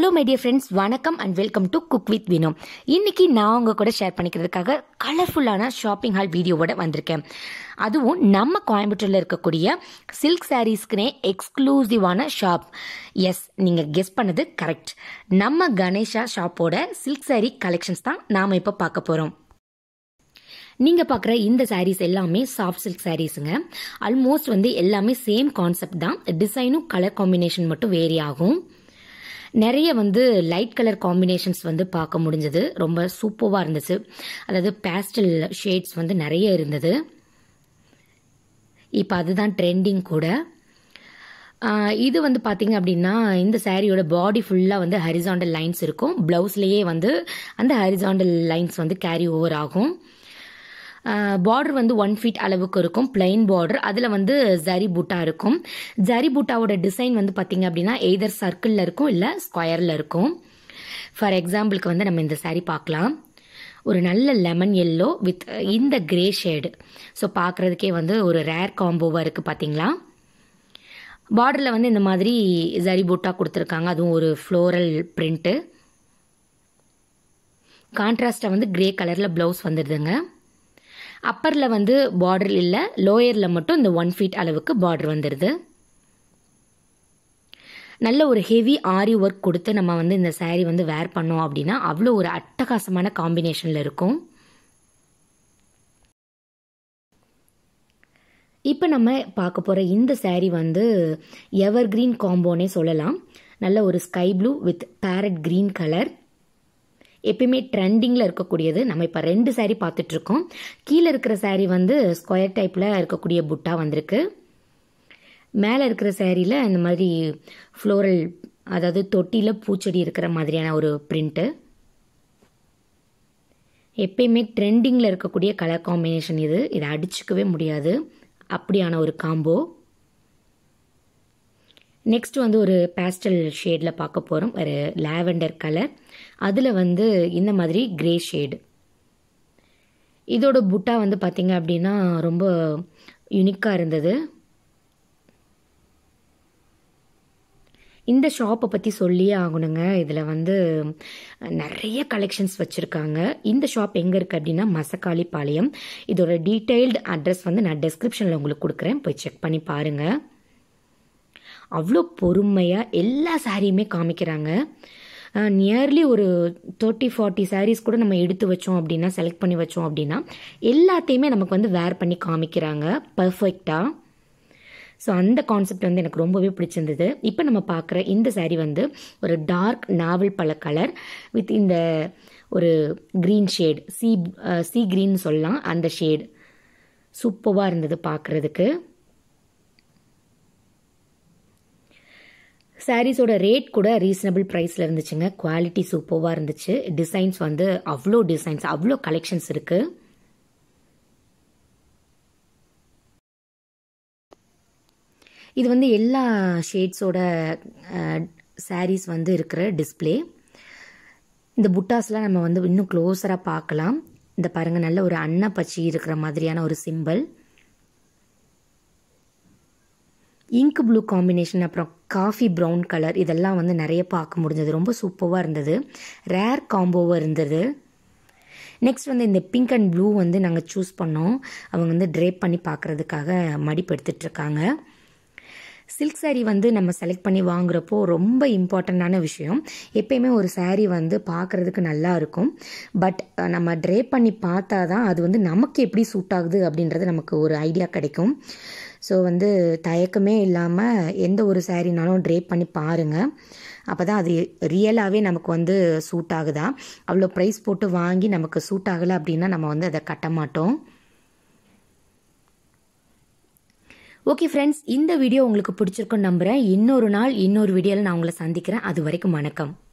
hello my dear friends வணக்கம் and welcome to cook with Vino இன்னைக்கு நான் உங்க கூட ஷேர் பண்ணிக்கிறதுக்காக கலர்ஃபுல்லான ஷாப்பிங் ஹால் வீடியோவோட வந்திருக்கேன் அதுவும் நம்ம கோயம்புத்தூரில் இருக்கக்கூடிய சில்க் சாரீஸ்க்குனே எக்ஸ்க்ளூசிவான ஷாப் எஸ் நீங்கள் கெஸ் பண்ணது கரெக்ட் நம்ம கணேஷா ஷாப்போட சில்க் சாரீ கலெக்ஷன்ஸ் தான் நாம் இப்போ பார்க்க போகிறோம் நீங்கள் பார்க்குற இந்த சாரீஸ் எல்லாமே சாஃப்ட் சில்க் சாரீஸுங்க ஆல்மோஸ்ட் வந்து எல்லாமே சேம் கான்செப்ட் தான் டிசைனும் கலர் காம்பினேஷன் மட்டும் வேரி ஆகும் நிறைய வந்து லைட் கலர் காம்பினேஷன்ஸ் வந்து பார்க்க முடிஞ்சது ரொம்ப சூப்பராக இருந்துச்சு அதாவது பேஸ்டல் ஷேட்ஸ் வந்து நிறைய இருந்தது இப்போ அதுதான் ட்ரெண்டிங் கூட ஆஹ் இது வந்து பார்த்தீங்க அப்படின்னா இந்த சாரியோட பாடி ஃபுல்லாக வந்து ஹரிசாண்டல் லைன்ஸ் இருக்கும் ப்ளவுஸ்லேயே வந்து அந்த ஹரிசாண்டல் லைன்ஸ் வந்து கேரி ஓவர் ஆகும் பார்டர் வந்து ஒன் ஃபீட் அளவுக்கு இருக்கும் பிளைன் பார்டர் அதில் வந்து ஜரி பூட்டா இருக்கும் ஜரி பூட்டாவோட டிசைன் வந்து பார்த்தீங்க அப்படின்னா எய்தர் சர்க்கிளில் இருக்கும் இல்லை ஸ்கொயரில் இருக்கும் ஃபார் எக்ஸாம்பிளுக்கு வந்து நம்ம இந்த saree பார்க்கலாம் ஒரு நல்ல லெமன் எல்லோ வித் இந்த கிரே ஷேடு ஸோ பார்க்குறதுக்கே வந்து ஒரு ரேர் காம்போவாக இருக்குது பார்த்தீங்களா பார்டரில் வந்து இந்த மாதிரி ஜரி பூட்டா கொடுத்துருக்காங்க அதுவும் ஒரு ஃப்ளோரல் பிரிண்ட்டு கான்ட்ராஸ்டாக வந்து கிரே கலரில் ப்ளவுஸ் வந்துடுதுங்க அப்பரில் வந்து பார்டர் இல்லை லோயரில் மட்டும் இந்த ஒன் ஃபீட் அளவுக்கு பார்டர் வந்துடுது நல்ல ஒரு ஹெவி ஆரி ஒர்க் கொடுத்து நம்ம வந்து இந்த saree வந்து வேர் பண்ணோம் அப்படின்னா அவ்வளோ ஒரு அட்டகாசமான காம்பினேஷனில் இருக்கும் இப்போ நம்ம பார்க்க போகிற இந்த saree வந்து எவர் கிரீன் காம்போனே சொல்லலாம் நல்ல ஒரு sky blue with parrot green colour எப்பயுமே ட்ரெண்டிங்கில் இருக்கக்கூடியது நம்ம இப்போ ரெண்டு saree பார்த்துட்டு இருக்கோம் கீழே இருக்கிற saree வந்து ஸ்கொயர் டைப்பில் இருக்கக்கூடிய புட்டா வந்திருக்கு மேலே இருக்கிற சேரீயில் இந்த மாதிரி ஃப்ளோரல் அதாவது தொட்டியில் பூச்செடி இருக்கிற மாதிரியான ஒரு பிரிண்ட்டு எப்பயுமே ட்ரெண்டிங்கில் இருக்கக்கூடிய கலர் காம்பினேஷன் இது இதை அடிச்சுக்கவே முடியாது அப்படியான ஒரு காம்போ நெக்ஸ்ட் வந்து ஒரு பேஸ்டல் ஷேடில் பார்க்க போகிறோம் ஒரு லாவெண்டர் கலர் அதில் வந்து இந்த மாதிரி கிரே ஷேடு இதோட புட்டா வந்து பார்த்தீங்க அப்படின்னா ரொம்ப யுனிக்காக இருந்தது இந்த ஷாப்பை பற்றி சொல்லியே ஆகணுங்க இதில் வந்து நிறைய கலெக்ஷன்ஸ் வச்சுருக்காங்க இந்த ஷாப் எங்கே இருக்குது அப்படின்னா மசக்காளி பாளையம் இதோட டீட்டெயில்டு அட்ரஸ் வந்து நான் டெஸ்கிரிப்ஷனில் உங்களுக்கு கொடுக்குறேன் போய் செக் பண்ணி பாருங்கள் அவ்வளோ பொறுமையாக எல்லா சாரியுமே காமிக்கிறாங்க நியர்லி ஒரு தேர்ட்டி ஃபார்ட்டி சாரீஸ் கூட நம்ம எடுத்து வச்சோம் அப்படின்னா செலக்ட் பண்ணி வச்சோம் அப்படின்னா எல்லாத்தையுமே நமக்கு வந்து வேர் பண்ணி காமிக்கிறாங்க பர்ஃபெக்டாக ஸோ அந்த கான்செப்ட் வந்து எனக்கு ரொம்பவே பிடிச்சிருந்தது இப்போ நம்ம பார்க்குற இந்த saree வந்து ஒரு டார்க் நாவல் பழ கலர் வித் இந்த ஒரு green shade C C green சொல்லலாம் அந்த ஷேட் சூப்பராக இருந்தது பார்க்குறதுக்கு சாரீஸோட ரேட் கூட ரீசனபிள் ப்ரைஸில் இருந்துச்சுங்க குவாலிட்டி சூப்பராக இருந்துச்சு டிசைன்ஸ் வந்து அவ்வளோ டிசைன்ஸ் அவ்வளோ கலெக்ஷன்ஸ் இருக்குது இது வந்து எல்லா ஷேட்ஸோட சாரீஸ் வந்து இருக்கிற டிஸ்ப்ளே இந்த புட்டாஸ்லாம் நம்ம வந்து இன்னும் க்ளோஸராக பார்க்கலாம் இந்த பாருங்க நல்ல ஒரு அன்ன பச்சி இருக்கிற மாதிரியான ஒரு சிம்பிள் இங்க் ப்ளூ காம்பினேஷன் அப்புறம் காஃபி ப்ரௌன் கலர் இதெல்லாம் வந்து நிறைய பார்க்க முடிஞ்சது ரொம்ப சூப்பராக இருந்தது ரேர் காம்போவாக இருந்தது நெக்ஸ்ட் வந்து இந்த பிங்க் அண்ட் ப்ளூ வந்து நாங்கள் சூஸ் பண்ணோம் அவங்க வந்து ட்ரேப் பண்ணி பார்க்குறதுக்காக மடிப்பு எடுத்துட்டு இருக்காங்க சில்க் saree வந்து நம்ம செலக்ட் பண்ணி வாங்குறப்போ ரொம்ப இம்பார்ட்டண்ட்டான விஷயம் எப்பயுமே ஒரு saree வந்து பார்க்குறதுக்கு நல்லா இருக்கும் பட் நம்ம ட்ரே பண்ணி பார்த்தா தான் அது வந்து நமக்கு எப்படி சூட் ஆகுது அப்படின்றது நமக்கு ஒரு ஐடியா கிடைக்கும் ஸோ வந்து தயக்கமே இல்லாமல் எந்த ஒரு சாரீனாலும் ட்ரே பண்ணி பாருங்கள் அப்போ தான் அது ரியலாகவே நமக்கு வந்து சூட் ஆகுதா அவ்வளோ ப்ரைஸ் போட்டு வாங்கி நமக்கு சூட் ஆகலை அப்படின்னா நம்ம வந்து அதை கட்ட மாட்டோம் ஓகே ஃப்ரெண்ட்ஸ் இந்த வீடியோ உங்களுக்கு பிடிச்சிருக்குன்னு நம்புகிறேன் இன்னொரு நாள் இன்னொரு வீடியோவில் நான் உங்களை சந்திக்கிறேன் அது வரைக்கும் வணக்கம்